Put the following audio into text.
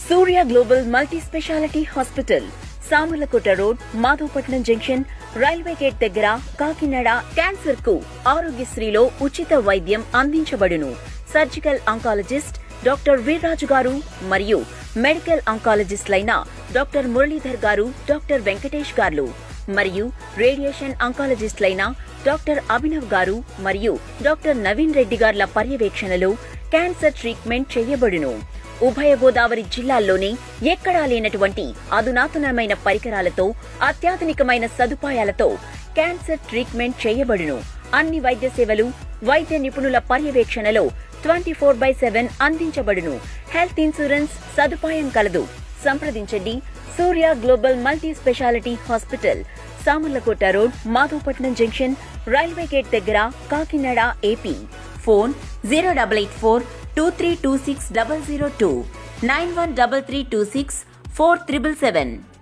సూర్య global multi specialty hospital Samarlakota road Madhavapatnam junction railway gate దగ్గర Kakinada cancer కు ఆరోగ్యశ్రీలో ఉచిత వైద్యం అందించబడును సర్జికల్ ఆంకాలజిస్ట్ డాక్టర్ వీర్రాజు గారు మరియు మెడికల్ ఆంకాలజిస్టులైన డాక్టర్ మురళీధర్ గారు డాక్టర్ వెంకటేష్ గారు మరియు రేడియేషన్ ఆంకాలజిస్టులైన డాక్టర్ అభినవ్ గారు మరియు డాక్టర్ నవీన్ రెడ్డి గార్ల పర్యవేక్షణలో క్యాన్సర్ ట్రీట్మెంట్ చేయబడును ఉభయ గోదావరి జిల్లాల్లోనే ఎక్కడా లేనటువంటి అధునాతనమైన పరికరాలతో అత్యాధునికమైన సదుపాయాలతో క్యాన్సర్ ట్రీట్మెంట్ చేయబడును అన్ని వైద్య సేవలు వైద్య నిపుణుల పర్యవేక్షణలో ట్వంటీ ఫోర్ బై సెవెన్ అందించబడును హెల్త్ ఇన్సూరెన్స్ సదుపాయం కలదు సంప్రదించండి Surya global multi specialty hospital Samarlakota road Madhavapatnam junction railway gate దగ్గర Kakinada AP phone zero double eight four two three two six double zero two nine one double three two six four triple seven